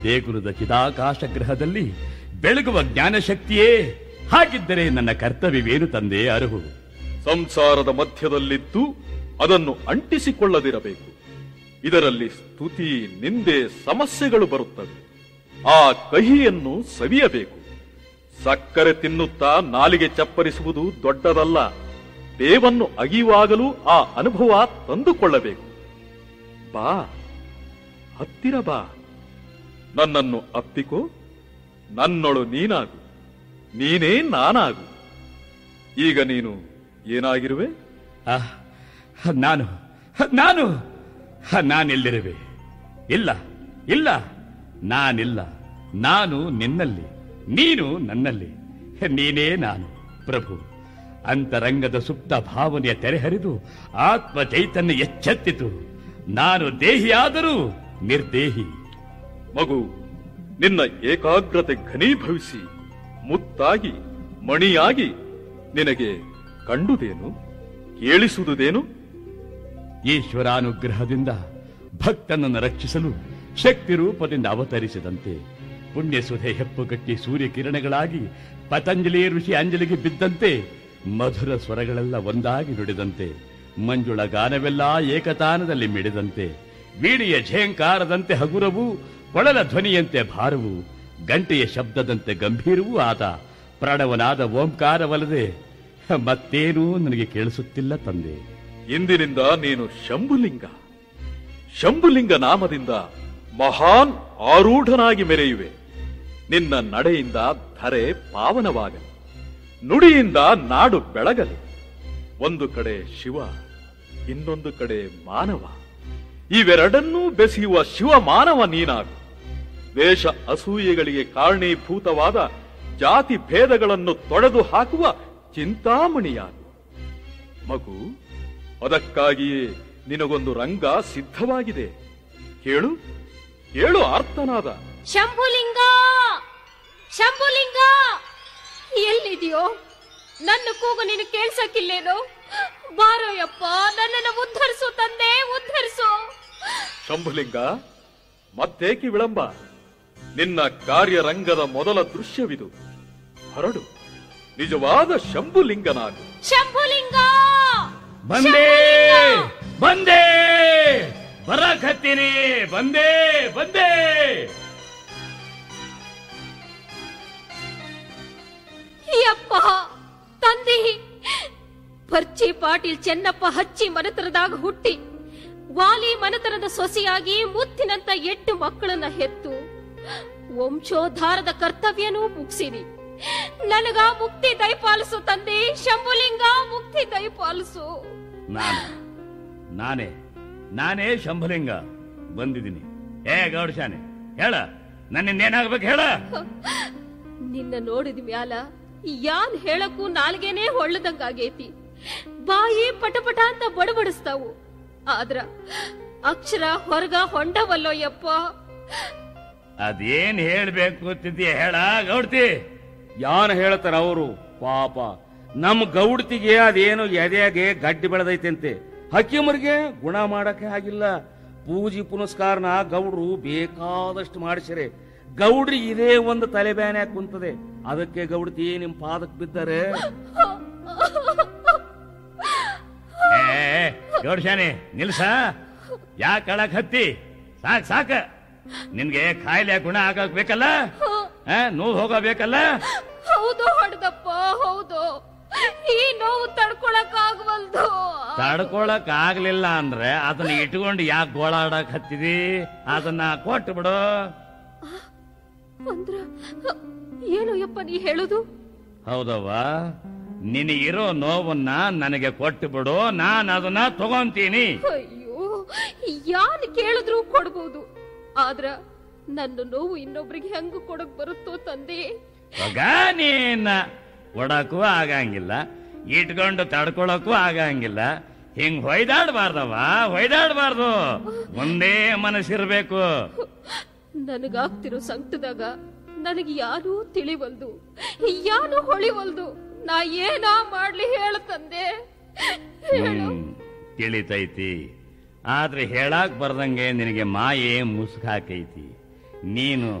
ದೇಗುಲದ ಚಿದಾಕಾಶ ಗ್ರಹದಲ್ಲಿ ಬೆಳಗುವ ಜ್ಞಾನಶಕ್ತಿಯೇ ಹಾಗಿದ್ದರೆ ನನ್ನ ಕರ್ತವ್ಯವೇನು ತಂದೆ ಅರುಹು ಸಂಸಾರದ ಮಧ್ಯದಲ್ಲಿದ್ದು ಅದನ್ನು ಅಂಟಿಸಿಕೊಳ್ಳದಿರಬೇಕು ಇದರಲ್ಲಿ ಸ್ತುತಿ ನಿಂದೆ ಸಮಸ್ಯೆಗಳು ಬರುತ್ತವೆ ಆ ಕಹಿಯನ್ನು ಸವಿಯಬೇಕು ಸಕ್ಕರೆ ತಿನ್ನುತ್ತಾ ನಾಲಿಗೆ ಚಪ್ಪರಿಸುವುದು ದೊಡ್ಡದಲ್ಲ ಬೇವನ್ನು ಅಗಿಯುವಾಗಲೂ ಆ ಅನುಭವ ತಂದುಕೊಳ್ಳಬೇಕು ಬಾ ಹತ್ತಿರ ಬಾ ನನ್ನನ್ನು ಅಪ್ಪಿಕೋ ನನ್ನೊಳು ನೀನಾಗು ನೀನೇ ನಾನಾಗು ಈಗ ನೀನು ಏನಾಗಿರುವೆ ಆಹ್, ನಾನು ನಾನು ನಾನೆಲ್ಲಿರುವೆ ಇಲ್ಲ ಇಲ್ಲ ನಾನಿಲ್ಲ ನಾನು ನಿನ್ನಲ್ಲಿ ನೀನು ನನ್ನಲ್ಲಿ ನೀನೇ ನಾನು ಪ್ರಭು ಅಂತರಂಗದ ಸುಪ್ತ ಭಾವನೆಯ ತೆರೆಹರಿದು ಆತ್ಮ ಚೈತನ್ಯ ಎಚ್ಚೆತ್ತಿತು ನಾನು ದೇಹಿಯಾದರೂ ನಿರ್ದೇಹಿ ಮಗು ನಿನ್ನ ಏಕಾಗ್ರತೆ ಘನೀಭವಿಸಿ ಮುತ್ತಾಗಿ ಮಣಿಯಾಗಿ ನಿನಗೆ ಕಂಡುದೇನು ಕೇಳಿಸುವುದೇನು ಈಶ್ವರಾನುಗ್ರಹದಿಂದ ಭಕ್ತನನ್ನು ರಕ್ಷಿಸಲು ಶಕ್ತಿ ರೂಪದಿಂದ ಅವತರಿಸಿದಂತೆ ಪುಣ್ಯಸುಧೆ ಹೆಪ್ಪುಗಟ್ಟಿ ಸೂರ್ಯ ಕಿರಣಗಳಾಗಿ ಪತಂಜಲಿ ಋಷಿ ಅಂಜಲಿಗೆ ಬಿದ್ದಂತೆ ಮಧುರ ಸ್ವರಗಳೆಲ್ಲ ಒಂದಾಗಿ ನುಡಿದಂತೆ ಮಂಜುಳ ಗಾನವೆಲ್ಲ ಏಕತಾನದಲ್ಲಿ ಮಿಡಿದಂತೆ ವೀಣಿಯ ಝೇಂಕಾರದಂತೆ ಹಗುರವು ಕೊಳಲ ಧ್ವನಿಯಂತೆ ಭಾರವು ಗಂಟೆಯ ಶಬ್ದದಂತೆ ಗಂಭೀರವೂ ಆದ ಪ್ರಣವನಾದ ಓಂಕಾರವಲ್ಲದೆ ಮತ್ತೇನೂ ನನಗೆ ಕೇಳಿಸುತ್ತಿಲ್ಲ ತಂದೆ ಇಂದಿನಿಂದ ನೀನು ಶಂಭುಲಿಂಗ ಶಂಭುಲಿಂಗ ನಾಮದಿಂದ ಮಹಾನ್ ಆರೂಢನಾಗಿ ಮೆರೆಯುವೆ ನಿನ್ನ ನಡೆಯಿಂದ ಧರೆ ಪಾವನವಾಗಲಿ ನುಡಿಯಿಂದ ನಾಡು ಬೆಳಗಲಿ ಒಂದು ಕಡೆ ಶಿವ ಇನ್ನೊಂದು ಕಡೆ ಮಾನವ ಇವೆರಡನ್ನೂ ಬೆಸೆಯುವ ಶಿವ ಮಾನವ ನೀನಾಗು ವೇಷ ಅಸೂಯೆಗಳಿಗೆ ಕಾರಣೀಭೂತವಾದ ಜಾತಿ ಭೇದಗಳನ್ನು ತೊಡೆದು ಹಾಕುವ ಚಿಂತಾಮಣಿಯಾಗು ಮಗು ಅದಕ್ಕಾಗಿಯೇ ನಿನಗೊಂದು ರಂಗ ಸಿದ್ಧವಾಗಿದೆ ಕೇಳು ಕೇಳು ಆರ್ತನಾದ ಶಂಭುಲಿಂಗ ಶಂಭುಲಿಂಗ ಎಲ್ಲಿದೆಯೋ ನನ್ನ ಕೂಗು ನೀನು ಕೇಳ್ಸಕ್ಕಿಲ್ಲೇನೋ ಬಾರೋಯಪ್ಪ ನನ್ನನ್ನು ಉದ್ಧರಿಸು ತಂದೆ ಉದ್ಧರಿಸು ಶಂಭುಲಿಂಗ ಮತ್ತೇಕೆ ವಿಳಂಬ ನಿನ್ನ ಕಾರ್ಯರಂಗದ ಮೊದಲ ದೃಶ್ಯವಿದು ಹೊರಡು ನಿಜವಾದ ಶಂಭುಲಿಂಗನಾಗು ಶಂಭುಲಿಂಗ ಬಂದೇ ಬಂದೇ ಬರಕತ್ತೀನಿ ಬಂದೇ ಬಂದೇ ಯಪ್ಪ ತಂದೆ ಪರ್ಚಿ ಪಾಟೀಲ್ ಚೆನ್ನಪ್ಪ ಹಚ್ಚಿ ಮನತರದಾಗ ಹುಟ್ಟಿ ವಾಲಿ ಮನತರದ ಸೊಸೆಯಾಗಿ ಮುತ್ತಿನಂತ ಎಂಟು ಮಕ್ಕಳನ್ನ ಹೆತ್ತು ವಂಶೋದ್ಧಾರದ ಕರ್ತವ್ಯನೂ ಮುಗಿಸಿರಿ ನನಗ ಮುಕ್ತಿ ದಯಪಾಲಿಸು ತಂದೆ ಶಂಭುಲಿಂಗ ಮುಕ್ತಿ ದಯಪಾಲಿಸು ನಾನು ನಾನೇ ನಾನೇ ಶಂಭಲಿಂಗ ಬಂದಿದ್ದೀನಿ ಏ ಗೌಡಶಾನೆ ಹೇಳ ನನ್ನಿಂದ ಏನಾಗ್ಬೇಕು ಹೇಳ ನಿನ್ನ ನೋಡಿದ ಮ್ಯಾಲ ಯಾನ್ ಹೇಳಕ್ಕೂ ನಾಲ್ಗೆನೇ ಹೊಳ್ಳದಂಗಾಗೈತಿ ಬಾಯಿ ಪಟಪಟ ಅಂತ ಬಡಬಡಿಸ್ತಾವು ಆದ್ರ ಅಕ್ಷರ ಹೊರಗ ಹೊಂಡವಲ್ಲೋ ಯಪ್ಪ ಅದೇನ್ ಹೇಳ್ಬೇಕು ಅಂತಿದ್ದೀಯ ಹೇಳ ಗೌಡ್ತಿ ಯಾನ್ ಹೇಳ್ತಾರ ಅವರು ಪಾಪ ನಮ್ ಗೌಡ್ತಿಗೆ ಅದೇನು ಎದೆಗೆ ಗಡ್ಡಿ ಬೆಳೆದೈತಂತೆ ಹಕ್ಕಿಮರಿಗೆ ಗುಣ ಮಾಡಕ್ಕೆ ಆಗಿಲ್ಲ ಪೂಜೆ ಪುನಸ್ಕಾರನ ಗೌಡ್ರು ಬೇಕಾದಷ್ಟು ಮಾಡಿಸಿರೆ ಗೌಡ್ರಿ ಇದೇ ಒಂದು ತಲೆಬ್ಯಾನೆ ಕುಂತದೆ ಅದಕ್ಕೆ ಗೌಡ್ತಿ ನಿಮ್ ಪಾದಕ್ ಬಿದ್ದರೆ ಏ ಗೌಡಶಾನೆ ನಿಲ್ಸ ಯಾಕೆ ಕಳಕ್ ಹತ್ತಿ ಸಾಕ್ ಸಾಕ ನಿನ್ಗೆ ಕಾಯಿಲೆ ಗುಣ ಆಗಕ್ ಬೇಕಲ್ಲ ಆ, ನೋವು ಹೋಗಬೇಕಲ್ಲ ಹೌದು ಹೊಡೆದಪ್ಪ ಹೌದು ಈ ನೋವು ತಡ್ಕೊಳಕ್ ಆಗವಲ್ದು ತಡ್ಕೊಳಕ್ ಆಗ್ಲಿಲ್ಲ ಅಂದ್ರೆ ಅದನ್ನ ಇಟ್ಕೊಂಡು ಯಾಕೆ ಗೋಳಾಡಕ್ ಹತ್ತಿದಿ ಅದನ್ನ ಕೊಟ್ಟು ಬಿಡು ಅಂದ್ರ ಏನು ಯಪ್ಪ ನೀ ಹೇಳುದು ಹೌದವ್ವ ನಿನಗಿರೋ ನೋವನ್ನ ನನಗೆ ಕೊಟ್ಟು ಬಿಡು ನಾನು ಅದನ್ನ ತಗೊಂತೀನಿ ಅಯ್ಯೋ ಯಾನ್ ಕೇಳಿದ್ರು ಕೊಡ್ಬೋದು ಆದ್ರ ನನ್ನ ನೋವು ಇನ್ನೊಬ್ರಿಗೆ ಹೆಂಗ ಕೊಡಕ್ ಬರುತ್ತೋ ತಂದೆ ಮಗ ನೀನ ಕೊಡಕ್ಕೂ ಆಗಂಗಿಲ್ಲ ಇಟ್ಕೊಂಡು ತಡ್ಕೊಳಕ್ಕೂ ಆಗಂಗಿಲ್ಲ ಹಿಂಗ್ ಹೊಯ್ದಾಡ್ಬಾರ್ದವ್ವ ಹೊಯ್ದಾಡ್ಬಾರ್ದು ಒಂದೇ ಮನಸ್ಸಿರ್ಬೇಕು ನನಗಾಗ್ತಿರೋ ಸಂಕಟದಾಗ ನನಗೆ ಯಾರೂ ತಿಳಿವಲ್ದು ಯಾನು ಹೊಳಿವಲ್ದು ನಾ ಏನ ಮಾಡ್ಲಿ ಹೇಳು ತಂದೆ ಹೇಳು ಹ್ಮ್ ತಿಳಿತೈತಿ ಆದ್ರೆ ಹೇಳಾಕ್ ಬರ್ದಂಗೆ ನಿನಗೆ ಮಾಯೆ ಮುಸುಕ್ ಹಾಕೈತಿ ನೀನು